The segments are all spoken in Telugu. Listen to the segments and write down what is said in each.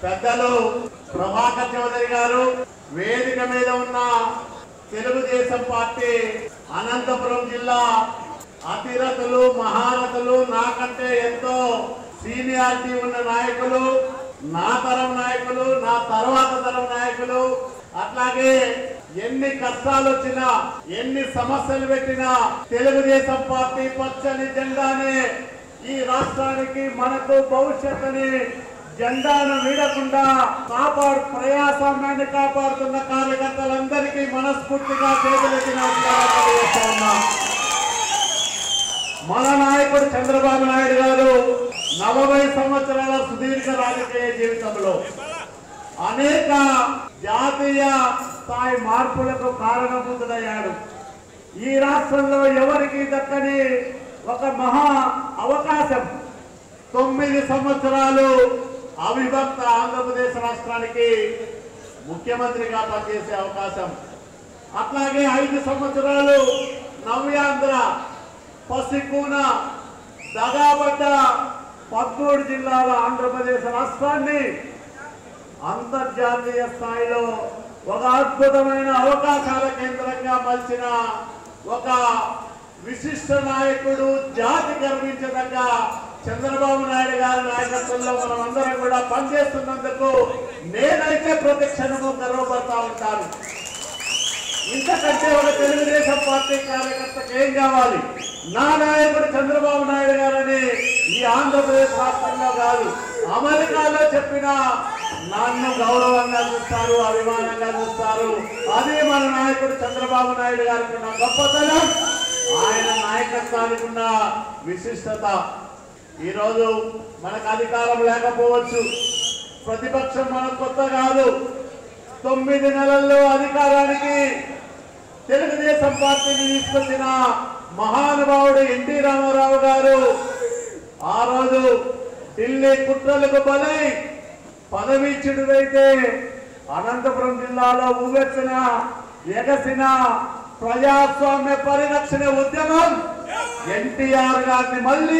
పెద్దలు ప్రభాకర్ చౌదరి గారు వేదిక మీద ఉన్న తెలుగుదేశం పార్టీ అనంతపురం జిల్లా అతిరథులు మహారథులు నాకంటే ఎంతో సీనియారిటీ ఉన్న నాయకులు నా తరం నాయకులు నా తర్వాత తరం నాయకులు అట్లాగే ఎన్ని కష్టాలు వచ్చినా ఎన్ని సమస్యలు పెట్టినా తెలుగుదేశం పార్టీ పచ్చని జెండానే ఈ రాష్ట్రానికి మనకు భవిష్యత్తుని జెండాను వీడకుండా కాపాడు ప్రయాసామ్యాన్ని కాపాడుతున్న కార్యకర్తలందరికీ మనస్ఫూర్తిగా చేతులెత్తి నమస్కారాలు తెలియజేస్తా ఉన్నాం మన నాయకుడు చంద్రబాబు నాయుడు గారు నలభై సంవత్సరాల సుదీర్ఘ రాజకీయ జీవితంలో అనేక జాతీయ స్థాయి మార్పులకు కారణభూతుడయ్యాడు ఈ రాష్ట్రంలో ఎవరికి దక్కని ఒక మహా అవకాశం తొమ్మిది సంవత్సరాలు అవిభక్త ఆంధ్రప్రదేశ్ రాష్ట్రానికి ముఖ్యమంత్రిగా పనిచేసే అవకాశం అట్లాగే ఐదు సంవత్సరాలు నవ్యాంధ్ర పసికూన దగాబడ్డ పద్మూడు జిల్లాల ఆంధ్రప్రదేశ్ రాష్ట్రాన్ని అంతర్జాతీయ స్థాయిలో ఒక అద్భుతమైన అవకాశాల కేంద్రంగా మలిచిన ఒక విశిష్ట నాయకుడు జాతి గర్వించదగ్గ చంద్రబాబు నాయుడు గారి నాయకత్వంలో మనం అందరం కూడా పనిచేస్తున్నందుకు నేనైతే ప్రతి క్షణము గర్వపడతా ఉంటాను ఇంతకంటే ఒక తెలుగుదేశం పార్టీ కార్యకర్తకు ఏం కావాలి నా నాయకుడు చంద్రబాబు నాయుడు గారని ఈ ఆంధ్రప్రదేశ్ రాష్ట్రంలో కాదు అమెరికాలో చెప్పిన నన్ను గౌరవంగా చూస్తారు అభిమానంగా చూస్తారు అదే మన నాయకుడు చంద్రబాబు నాయుడు గారికి ఉన్న గొప్పతనం ఆయన నాయకత్వానికి ఉన్న విశిష్టత ఈరోజు మనకు అధికారం లేకపోవచ్చు ప్రతిపక్షం మనకు కొత్త కాదు తొమ్మిది నెలల్లో అధికారానికి తెలుగుదేశం పార్టీని తీసుకొచ్చిన మహానుభావుడు ఎన్టీ రామారావు గారు ఆ రోజు ఢిల్లీ కుట్రలకు బలై పదవీచ్యుడైతే అనంతపురం జిల్లాలో ఊవెత్తిన ఎగసిన ప్రజాస్వామ్య పరిరక్షణ ఉద్యమం ఎన్టీఆర్ గారిని మళ్ళీ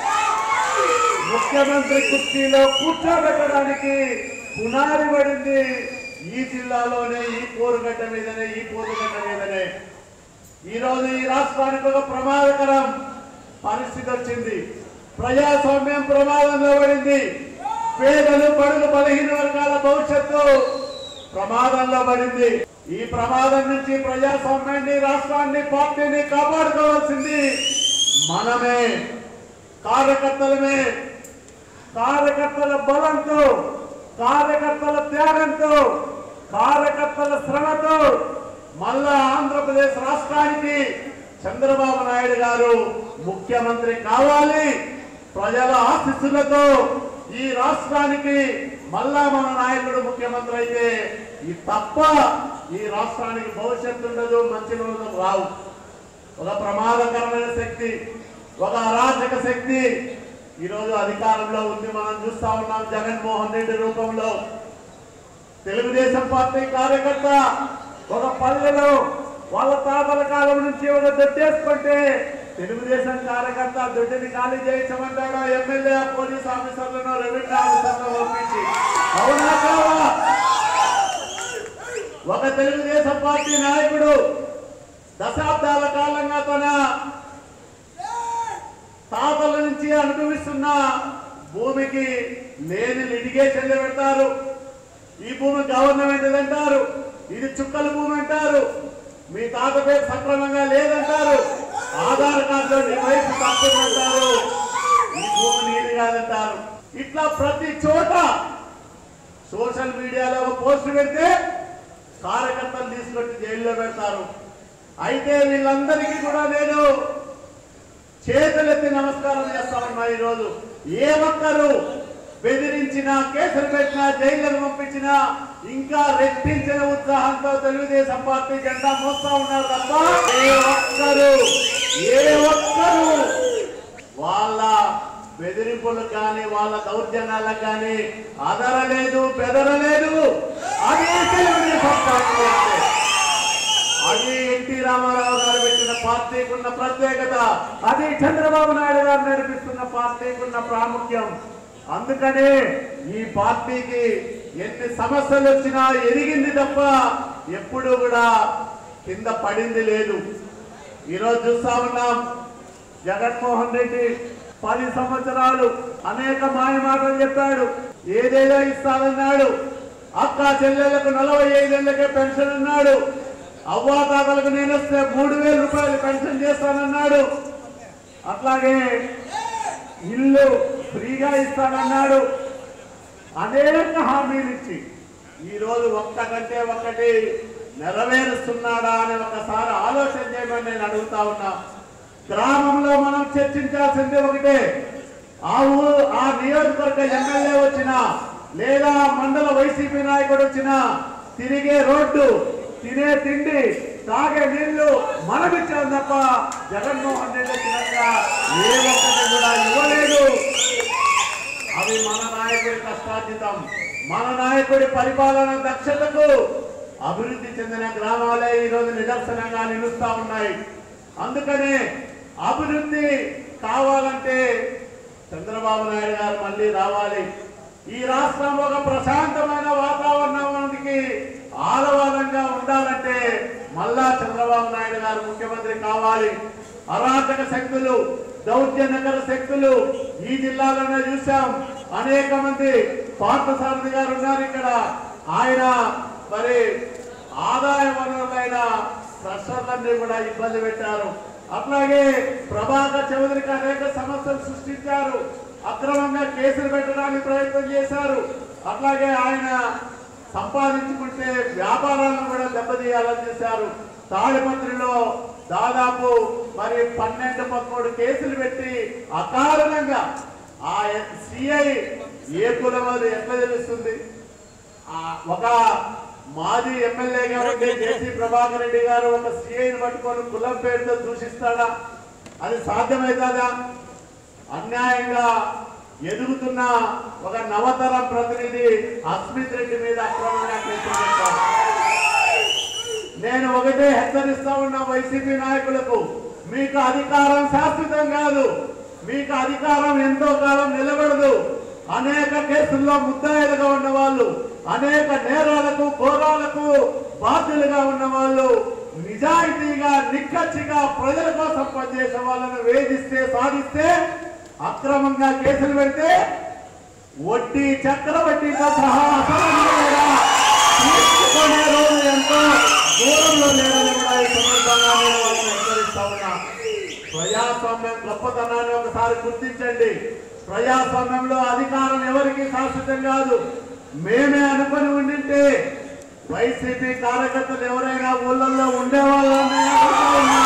ముఖ్యమంత్రి కుర్చీలో కూర్చోబెట్టడానికి పునాది పడింది ఈ జిల్లాలోనే ఈ కోరుగడ్డ మీదనే ఈ కోరుగడ్డ మీదనే ఈ రోజు ఈ రాష్ట్రానికి ఒక ప్రమాదకరం పరిస్థితి వచ్చింది ప్రజాస్వామ్యం ప్రమాదంలో పడింది పేదలు బడుగు బలహీన వర్గాల భవిష్యత్తు ప్రమాదంలో పడింది ఈ ప్రమాదం నుంచి ప్రజాస్వామ్యాన్ని రాష్ట్రాన్ని పార్టీని కాపాడుకోవాల్సింది మనమే కార్యకర్తలమే కార్యకర్తల బలంతో కార్యకర్తల త్యాగంతో కార్యకర్తల శ్రమతో మళ్ళా ఆంధ్రప్రదేశ్ రాష్ట్రానికి చంద్రబాబు నాయుడు గారు ముఖ్యమంత్రి కావాలి ప్రజల ఆశీస్సులతో ఈ రాష్ట్రానికి మళ్ళా మన నాయకుడు ముఖ్యమంత్రి అయితే ఈ తప్ప ఈ రాష్ట్రానికి భవిష్యత్తు ఉండదు మంచి రోజులు రావు ఒక ప్రమాదకరమైన శక్తి ఒక అరాచక శక్తి ఈరోజు అధికారంలో ఉంది మనం చూస్తా ఉన్నాం జగన్మోహన్ రెడ్డి రూపంలో తెలుగుదేశం పార్టీ కార్యకర్త ఒక పల్లెలో వాళ్ళ తాతల కాలం నుంచి ఒక దొడ్డేసుకుంటే తెలుగుదేశం కార్యకర్త దొడ్డిని ఖాళీ చేయించమంటాడో ఎమ్మెల్యే పోలీస్ ఆఫీసర్లను రెవెన్యూ ఆఫీసర్లను పంపించి అవునా కావా ఒక తెలుగుదేశం పార్టీ నాయకుడు దశాబ్దాల కాలంగా తన తాతల నుంచి అనుభవిస్తున్న భూమికి లేని లిటిగేషన్లు పెడతారు ఈ భూమి గవర్నమెంట్ అంటారు ఇది చుక్కల భూమి అంటారు మీ తాత పేరు సక్రమంగా లేదంటారు ఆధార్ కార్డులో నీ వయసు తప్పుందంటారు ఈ భూమి నీది కాదంటారు ఇట్లా ప్రతి చోట సోషల్ మీడియాలో ఒక పోస్ట్ పెడితే కార్యకర్తలు తీసుకొచ్చి జైల్లో పెడతారు అయితే వీళ్ళందరికీ కూడా నేను చేతులెత్తి నమస్కారం చేస్తా ఉన్నా ఈరోజు ఏ ఒక్కరు బెదిరించినా కేసులు పెట్టినా జైళ్ళకు పంపించినా ఇంకా రెట్టించిన ఉత్సాహంతో తెలుగుదేశం పార్టీ జెండా మోస్తా ఉన్నారు తప్ప ఏ ఒక్కరు ఏ ఒక్కరు వాళ్ళ బెదిరింపులకు కానీ వాళ్ళ దౌర్జన్యాలకు కానీ అదరలేదు బెదరలేదు అదే తెలుగుదేశం పార్టీ అంటే అది ఎన్టీ రామారావు గారు పెట్టిన పార్టీకి ఉన్న ప్రత్యేకత అది చంద్రబాబు నాయుడు గారు నడిపిస్తున్న పార్టీకి ఉన్న ప్రాముఖ్యం అందుకనే ఈ పార్టీకి ఎన్ని సమస్యలు వచ్చినా ఎదిగింది తప్ప ఎప్పుడు కూడా కింద పడింది లేదు ఈరోజు చూస్తా ఉన్నాం జగన్మోహన్ రెడ్డి పది సంవత్సరాలు అనేక మాయ మాటలు చెప్పాడు ఏదేదో ఇస్తానన్నాడు అక్క చెల్లెలకు నలభై ఐదేళ్లకే పెన్షన్ అన్నాడు అవ్వాతాతలకు నేను వస్తే మూడు వేల రూపాయలు పెన్షన్ చేస్తానన్నాడు అట్లాగే ఇల్లు ఫ్రీగా ఇస్తానన్నాడు అనేక హామీలు ఇచ్చి ఈరోజు ఒక్కటంటే ఒక్కటి నెరవేరుస్తున్నాడా అని ఒకసారి ఆలోచన చేయమని నేను అడుగుతా ఉన్నా గ్రామంలో మనం చర్చించాల్సింది ఒకటే ఆ ఊరు ఆ నియోజకవర్గ ఎమ్మెల్యే వచ్చినా లేదా మండల వైసీపీ నాయకుడు వచ్చినా తిరిగే రోడ్డు తినే తిండి తాగే నీళ్లు మనమిచ్చాం తప్ప జగన్మోహన్ రెడ్డి వచ్చినాక ఏ ఒక్కటి కూడా ఇవ్వలేదు అవి మన నాయకుడి కష్టార్జితం మన నాయకుడి పరిపాలన దక్షతకు అభివృద్ధి చెందిన గ్రామాలే ఈరోజు నిదర్శనంగా నిలుస్తా ఉన్నాయి అందుకనే అభివృద్ధి కావాలంటే చంద్రబాబు నాయుడు గారు మళ్ళీ రావాలి ఈ రాష్ట్రం ఒక ప్రశాంతమైన వాతావరణానికి ఆలవాదంగా ఉండాలంటే మళ్ళా చంద్రబాబు నాయుడు గారు ముఖ్యమంత్రి కావాలి అరాచక శక్తులు దౌర్జన్యకర శక్తులు ఈ జిల్లాలోనే చూసాం అనేక మంది పార్థసారథి గారు ఉన్నారు ఇక్కడ ఆయన మరి ఆదాయ వనరులైన ట్రస్టర్లన్నీ కూడా ఇబ్బంది పెట్టారు అట్లాగే ప్రభాకర్ చౌదరికి అనేక సమస్యలు సృష్టించారు అక్రమంగా కేసులు పెట్టడానికి ప్రయత్నం చేశారు అట్లాగే ఆయన సంపాదించుకుంటే వ్యాపారాలను కూడా దెబ్బతీయాలని చేశారు తాడిపత్రిలో దాదాపు మరి పన్నెండు పదమూడు కేసులు పెట్టి అకారణంగా ఆ సిఐ ఏ కులం అది ఎట్లా తెలుస్తుంది ఆ ఒక మాజీ ఎమ్మెల్యేగా ఉండే జేసీ ప్రభాకర్ రెడ్డి గారు ఒక సిఐని పట్టుకొని కులం పేరుతో దూషిస్తాడా అది సాధ్యమవుతుందా అన్యాయంగా ఎదుగుతున్న ఒక నవతరం ప్రతినిధి అస్మిత్ రెడ్డి మీద అక్రమంగా కేసులు పెట్టారు నేను ఒకటే హెచ్చరిస్తా ఉన్నా వైసీపీ నాయకులకు మీకు అధికారం శాశ్వతం కాదు మీకు అధికారం ఎంతో కాలం నిలబడదు అనేక కేసుల్లో ముద్దాయిలుగా ఉన్న వాళ్ళు అనేక నేరాలకు ఘోరాలకు బాధ్యులుగా ఉన్న వాళ్ళు నిజాయితీగా నిక్కచ్చిగా ప్రజల కోసం పనిచేసే వాళ్ళను వేధిస్తే సాధిస్తే అక్రమంగా కేసులు పెడితే వడ్డీ చక్రవడ్డీతో సహా అసలు కూడా తీసుకునే రోజు ఎంతో దూరంలో లేదని కూడా ఈ సందర్భంగా నేను వాళ్ళని హెచ్చరిస్తా ఉన్నా ప్రజాస్వామ్యం గొప్పతనాన్ని ఒకసారి గుర్తించండి ప్రజాస్వామ్యంలో అధికారం ఎవరికి శాశ్వతం కాదు మేమే అనుకుని ఉండింటే వైసీపీ కార్యకర్తలు ఎవరైనా ఊళ్ళల్లో ఉండేవాళ్ళని అడుగుతా ఉన్నా.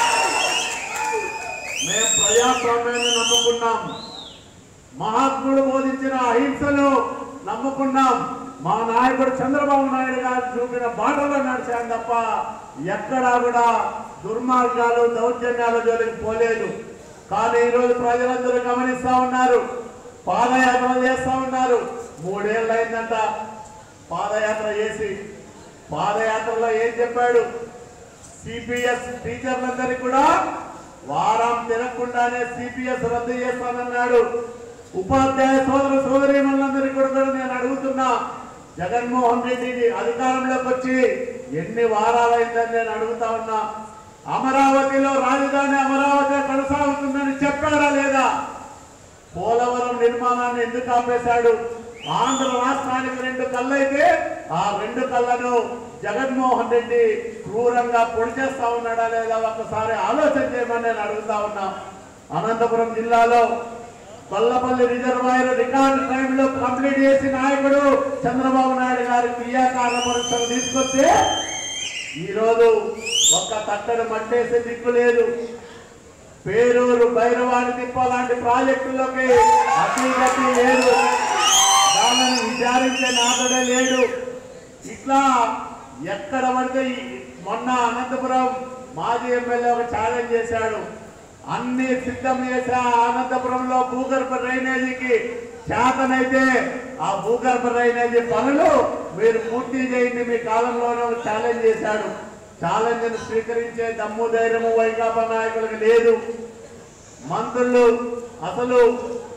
మేము ప్రజాస్వామ్యాన్ని నమ్ముకున్నాం మహాత్ముడు బోధించిన అహింసను నమ్ముకున్నాం మా నాయకుడు చంద్రబాబు నాయుడు గారు చూపిన బాటలో నడిచాం తప్ప ఎక్కడా కూడా దుర్మార్గాలు దౌర్జన్యాల జోలికి పోలేదు కానీ ఈరోజు ప్రజలందరూ గమనిస్తా ఉన్నారు పాదయాత్ర చేస్తా ఉన్నారు మూడేళ్ళు అయిందంట పాదయాత్ర చేసి పాదయాత్రలో ఏం చెప్పాడు సిపిఎస్ టీచర్లందరికీ కూడా వారం తినకుండానే సిపిఎస్ రద్దు చేస్తానన్నాడు ఉపాధ్యాయ సోదర సోదరీమణులందరికీ కూడా కూడా నేను అడుగుతున్నా జగన్మోహన్ రెడ్డి అధికారంలోకి వచ్చి ఎన్ని వారాలైందని నేను అడుగుతా ఉన్నా అమరావతిలో రాజధాని అమరావతి కొనసాగుతుందని చెప్పాడా లేదా పోలవరం నిర్మాణాన్ని ఎందుకు ఆపేశాడు ఆంధ్ర రాష్ట్రానికి రెండు కళ్ళైతే ఆ రెండు కళ్ళను జగన్మోహన్ రెడ్డి క్రూరంగా పొడి చేస్తా ఉన్నాడా లేదా ఒకసారి ఆలోచన చేయమని నేను అడుగుతా ఉన్నా అనంతపురం జిల్లాలో కొల్లపల్లి రిజర్వాయర్ రికార్డు టైంలో కంప్లీట్ చేసి నాయకుడు చంద్రబాబు నాయుడు గారి క్రియాకారణ పరీక్షలు తీసుకొస్తే ఈరోజు ఒక్క తట్టడు మట్టేసే దిక్కు లేదు పేరూరు భైరవాణి తిప్ప లాంటి ప్రాజెక్టులకి అతి గతి లేదు దానిని విచారించే నాథుడే లేడు ఇట్లా ఎక్కడ పడితే ఈ- మొన్న అనంతపురం మాజీ ఎమ్మెల్యే ఒక ఛాలెంజ్ చేశాడు అన్ని సిద్ధం చేసా అనంతపురంలో భూగర్భ డ్రైనేజీకి చేతనైతే ఆ భూగర్భ డ్రైనేజీ పనులు మీరు పూర్తి చేయండి మీ కాలంలోనే ఒక ఛాలెంజ్ చేశాడు ఛాలెంజ్ స్వీకరించే దమ్ము ధైర్యము వైకాపా నాయకులకు లేదు మంత్రులు అసలు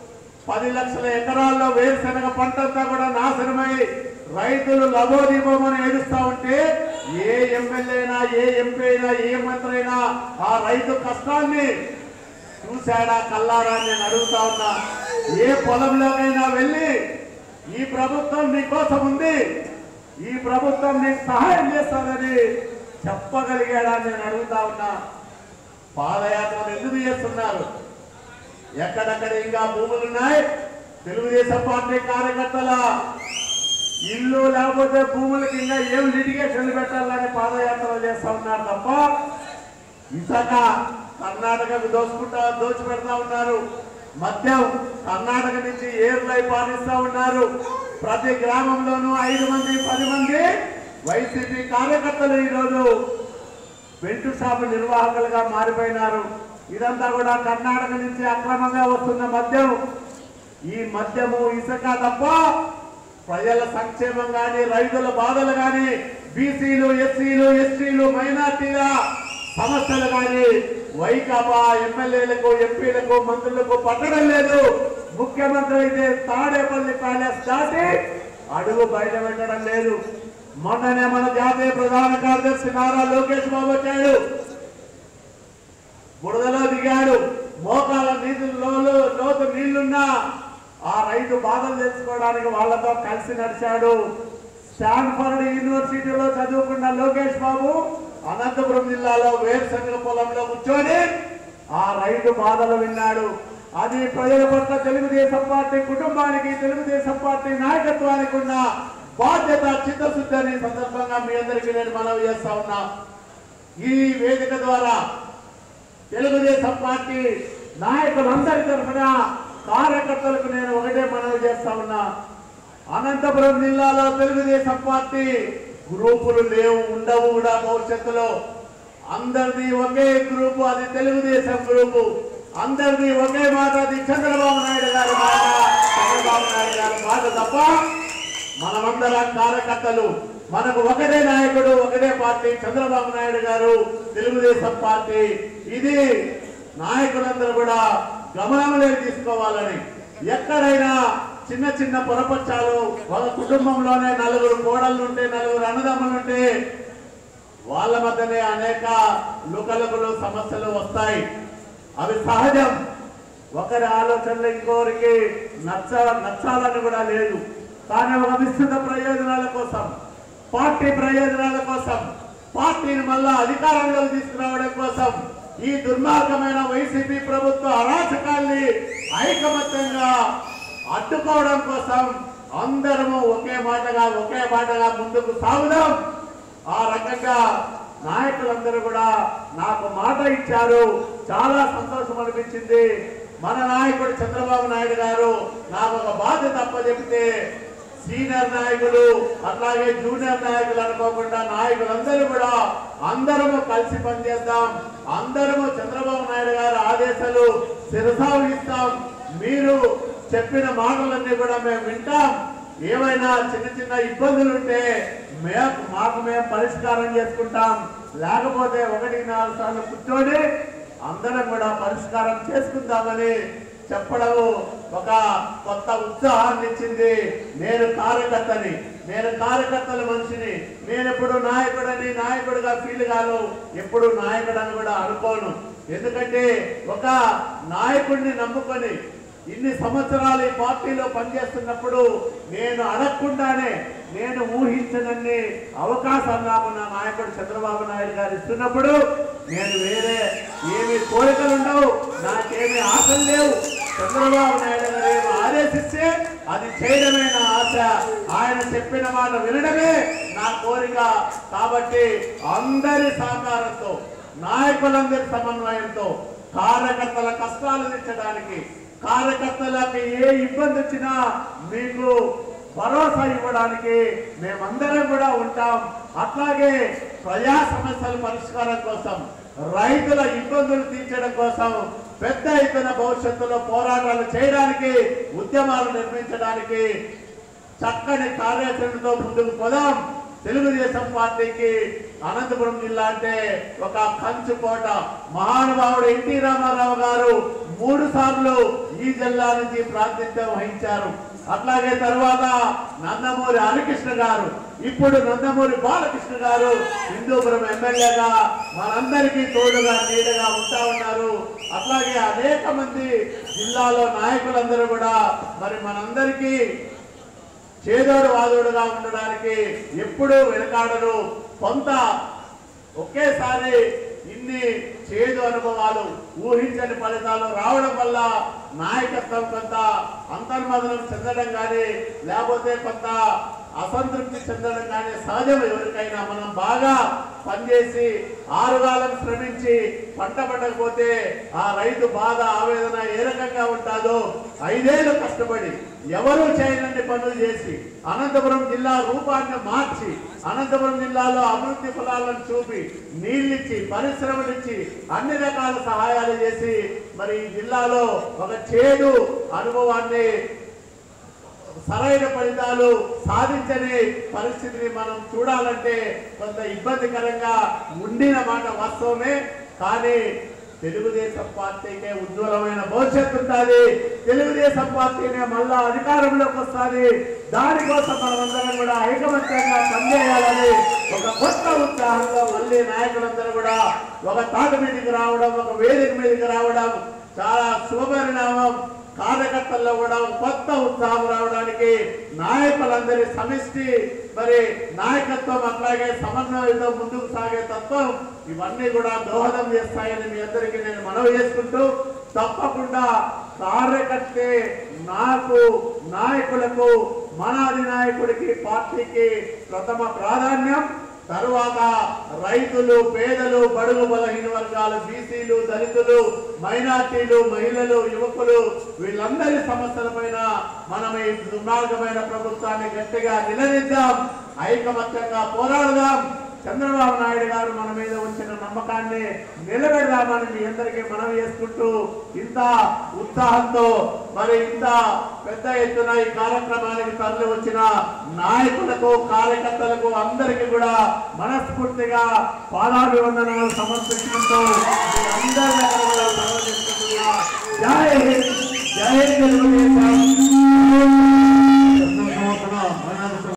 పది లక్షల ఎకరాల్లో వేరుశనగ పంట అంతా కూడా నాశనమై రైతులు లబోదీపమని ఏడుస్తా ఉంటే ఏ ఎమ్మెల్యే అయినా ఏ ఎంపీ అయినా ఏ మంత్రి అయినా ఆ రైతు కష్టాన్ని చూశాడా కల్లారా అని నేను అడుగుతా ఉన్నా ఏ పొలంలోకైనా వెళ్ళి ఈ ప్రభుత్వం నీకోసం ఉంది ఈ ప్రభుత్వం నీకు సహాయం చేస్తానని చెప్పగలిగాడా అని నేను అడుగుతా ఉన్నా పాదయాత్రలు ఎందుకు చేస్తున్నారు ఎక్కడెక్కడ ఇంకా భూములు ఉన్నాయి తెలుగుదేశం పార్టీ కార్యకర్తల ఇల్లు లేకపోతే భూములకి ఇంకా ఏం లిటిగేషన్లు పెట్టాలని పాదయాత్రలు చేస్తా ఉన్నారు తప్ప ఇసక కర్ణాటకకు దోచుకుంటా దోచి పెడతా ఉన్నారు మద్యం కర్ణాటక నుంచి ఏర్లై పాలిస్తా ఉన్నారు ప్రతి గ్రామంలోనూ ఐదు మంది పది మంది వైసీపీ కార్యకర్తలు ఈరోజు వెంటు షాపు నిర్వాహకులుగా మారిపోయినారు ఇదంతా కూడా కర్ణాటక నుంచి అక్రమంగా వస్తున్న మద్యం ఈ మద్యము ఇసుక తప్ప ప్రజల సంక్షేమం కానీ రైతుల బాధలు కానీ బీసీలు ఎస్సీలు ఎస్టీలు మైనార్టీల సమస్యలు కానీ వైకాపా ఎమ్మెల్యేలకు ఎంపీలకు మంత్రులకు పట్టడం లేదు ముఖ్యమంత్రి అయితే తాడేపల్లి ప్యాలెస్ దాటి అడుగు బయట పెట్టడం లేదు మొన్ననే మన జాతీయ ప్రధాన కార్యదర్శి నారా లోకేష్ బాబు వచ్చాడు బురదలో దిగాడు మోకాల నీళ్ళలో లోతు నీళ్లున్నా ఆ రైతు బాధలు తెలుసుకోవడానికి వాళ్ళతో కలిసి నడిచాడు స్టాన్ఫర్డ్ యూనివర్సిటీలో చదువుకున్న లోకేష్ బాబు అనంతపురం జిల్లాలో వేరుశనగ పొలంలో కూర్చొని ఆ రైతు బాధలు విన్నాడు అది ప్రజల పట్ల తెలుగుదేశం పార్టీ కుటుంబానికి తెలుగుదేశం పార్టీ నాయకత్వానికి ఉన్న బాధ్యత చిత్తశుద్ధి అని ఈ సందర్భంగా మీ అందరికీ నేను మనవి చేస్తా ఉన్నా ఈ వేదిక ద్వారా తెలుగుదేశం పార్టీ నాయకులందరి తరఫున కార్యకర్తలకు నేను ఒకటే మనవి చేస్తా ఉన్నా అనంతపురం జిల్లాలో తెలుగుదేశం పార్టీ గ్రూపులు లేవు ఉండవు కూడా భవిష్యత్తులో అందరిది ఒకే గ్రూపు అది తెలుగుదేశం గ్రూపు అందరిది ఒకే మాట అది చంద్రబాబు నాయుడు గారి మాట చంద్రబాబు నాయుడు గారి మాట తప్ప మనమందరం కార్యకర్తలు మనకు ఒకటే నాయకుడు ఒకటే పార్టీ చంద్రబాబు నాయుడు గారు తెలుగుదేశం పార్టీ ఇది నాయకులందరూ కూడా గమనంలోకి తీసుకోవాలని ఎక్కడైనా చిన్న చిన్న పొరపచ్చాలు ఒక కుటుంబంలోనే నలుగురు కోడళ్ళు ఉంటే నలుగురు అన్నదమ్ములు ఉంటే వాళ్ళ మధ్యనే అనేక లుకలుకలు సమస్యలు వస్తాయి అవి సహజం ఒకరి ఆలోచనలు ఇంకోరికి నచ్చ నచ్చాలని కూడా లేదు కానీ ఒక విస్తృత ప్రయోజనాల కోసం పార్టీ ప్రయోజనాల కోసం పార్టీని మళ్ళా అధికారంలోకి తీసుకురావడం కోసం ఈ దుర్మార్గమైన వైసీపీ ప్రభుత్వ అరాచకాల్ని ఐకమత్యంగా అడ్డుకోవడం కోసం అందరము ఒకే మాటగా ఒకే మాటగా ముందుకు సాగుదాం ఆ రకంగా నాయకులందరూ కూడా నాకు మాట ఇచ్చారు చాలా సంతోషం అనిపించింది మన నాయకుడు చంద్రబాబు నాయుడు గారు నాకు ఒక బాధ్యత అప్పచెప్తే సీనియర్ నాయకులు అట్లాగే జూనియర్ నాయకులు అనుకోకుండా నాయకులందరూ కూడా అందరము కలిసి పనిచేద్దాం అందరము చంద్రబాబు నాయుడు గారి ఆదేశాలు శిరసావహిస్తాం మీరు చెప్పిన మాటలన్నీ కూడా మేము వింటాం ఏమైనా చిన్న చిన్న ఇబ్బందులు ఉంటే మేము మాకు మేము పరిష్కారం చేసుకుంటాం లేకపోతే ఒకటి నాలుగు సార్లు కూర్చొని అందరం కూడా పరిష్కారం చేసుకుందామని చెప్పడము ఒక కొత్త ఉత్సాహాన్ని ఇచ్చింది నేను కార్యకర్తని నేను కార్యకర్తల మనిషిని నేను ఎప్పుడు నాయకుడని నాయకుడిగా ఫీల్ కాను ఎప్పుడు నాయకుడని కూడా అనుకోను ఎందుకంటే ఒక నాయకుడిని నమ్ముకొని ఇన్ని సంవత్సరాలు ఈ పార్టీలో పనిచేస్తున్నప్పుడు నేను అడగకుండానే నేను ఊహించనన్ని అవకాశాలు నాకు నా నాయకుడు చంద్రబాబు నాయుడు గారు ఇస్తున్నప్పుడు నేను వేరే ఏమి కోరికలు ఉండవు నాకేమి ఆశలు లేవు చంద్రబాబు నాయుడు గారు ఏమి ఆదేశిస్తే అది చేయడమే నా ఆశ ఆయన చెప్పిన మాట వినడమే నా కోరిక కాబట్టి అందరి సహకారంతో నాయకులందరి సమన్వయంతో కార్యకర్తల కష్టాలు తీర్చడానికి కార్యకర్తలకి ఏ ఇబ్బంది వచ్చినా మీకు భరోసా ఇవ్వడానికి మేమందరం కూడా ఉంటాం అట్లాగే ప్రజా సమస్యల పరిష్కారం కోసం రైతుల ఇబ్బందులు తీర్చడం కోసం పెద్ద ఎత్తున భవిష్యత్తులో పోరాటాలు చేయడానికి ఉద్యమాలు నిర్మించడానికి చక్కని కార్యాచరణతో ముందుకు పోదాం తెలుగుదేశం పార్టీకి అనంతపురం జిల్లా అంటే ఒక కంచు కోట మహానుభావుడు ఎన్టీ రామారావు గారు మూడు సార్లు ఈ జిల్లా నుంచి ప్రాతినిధ్యం వహించారు అట్లాగే తర్వాత నందమూరి హరికృష్ణ గారు ఇప్పుడు నందమూరి బాలకృష్ణ గారు హిందూపురం ఎమ్మెల్యేగా మనందరికీ తోడుగా నీడగా ఉంటా ఉన్నారు అట్లాగే అనేక మంది జిల్లాలో నాయకులందరూ కూడా మరి మనందరికీ చేదోడు వాదోడుగా ఉండడానికి ఎప్పుడూ వెనకాడరు కొంత ఒకేసారి ఇన్ని చేదు అనుభవాలు ఊహించని ఫలితాలు రావడం వల్ల నాయకత్వం కొంత అంతర్మదనం చెందడం కానీ లేకపోతే కొంత అసంతృప్తి చెందడం కానీ సహజం ఎవరికైనా మనం బాగా పనిచేసి ఆరుగాలం శ్రమించి పంట పండకపోతే ఆ రైతు బాధ ఆవేదన ఏ రకంగా ఉంటుందో ఐదేళ్ళు కష్టపడి ఎవరు చేయనన్ని పనులు చేసి అనంతపురం జిల్లా రూపాన్ని మార్చి అనంతపురం జిల్లాలో అభివృద్ధి ఫలాలను చూపి నీళ్ళిచ్చి పరిశ్రమలిచ్చి అన్ని రకాల సహాయాలు చేసి మరి ఈ జిల్లాలో ఒక చేదు అనుభవాన్ని సరైన ఫలితాలు సాధించని పరిస్థితిని మనం చూడాలంటే కొంత ఇబ్బందికరంగా ఉండిన మాట వాస్తవమే కానీ తెలుగుదేశం పార్టీకే ఉజ్వలమైన భవిష్యత్తు ఉంటుంది తెలుగుదేశం పార్టీనే మళ్ళా అధికారంలోకి వస్తుంది దానికోసం మనమందరం కూడా ఐకమత్యంగా పనిచేయాలని ఒక కొత్త ఉత్సాహంలో మళ్ళీ నాయకులందరూ కూడా ఒక తాట మీదకి రావడం ఒక వేదిక మీదకి రావడం చాలా శుభపరిణామం కార్యకర్తల్లో కూడా ఒక కొత్త ఉత్సాహం రావడానికి నాయకులందరి సమిష్టి మరి నాయకత్వం అట్లాగే సమన్వయంతో ముందుకు సాగే తత్వం ఇవన్నీ కూడా దోహదం చేస్తాయని మీ అందరికీ నేను మనవి చేసుకుంటూ తప్పకుండా కార్యకర్తే నాకు నాయకులకు మన అధినాయకుడికి పార్టీకి ప్రథమ ప్రాధాన్యం తరువాత రైతులు పేదలు బడుగు బలహీన వర్గాలు బీసీలు దళితులు మైనార్టీలు మహిళలు యువకులు వీళ్ళందరి సమస్యల పైన మనం ఈ దుర్మార్గమైన ప్రభుత్వాన్ని గట్టిగా నిలదీద్దాం ఐకమత్యంగా పోరాడదాం చంద్రబాబు నాయుడు గారు మన మీద ఉంచిన నమ్మకాన్ని నిలబెడదామని మీ అందరికీ మనవి చేసుకుంటూ ఇంత ఉత్సాహంతో మరి ఇంత పెద్ద ఎత్తున ఈ కార్యక్రమానికి తరలి వచ్చిన నాయకులకు కార్యకర్తలకు అందరికీ కూడా మనస్ఫూర్తిగా పాదాభివందనాలు సమర్పించుకుంటూ మీ అందరి దగ్గర కూడా సెలవు తీసుకుంటున్నా. జై హింద్ జై తెలుగుదేశం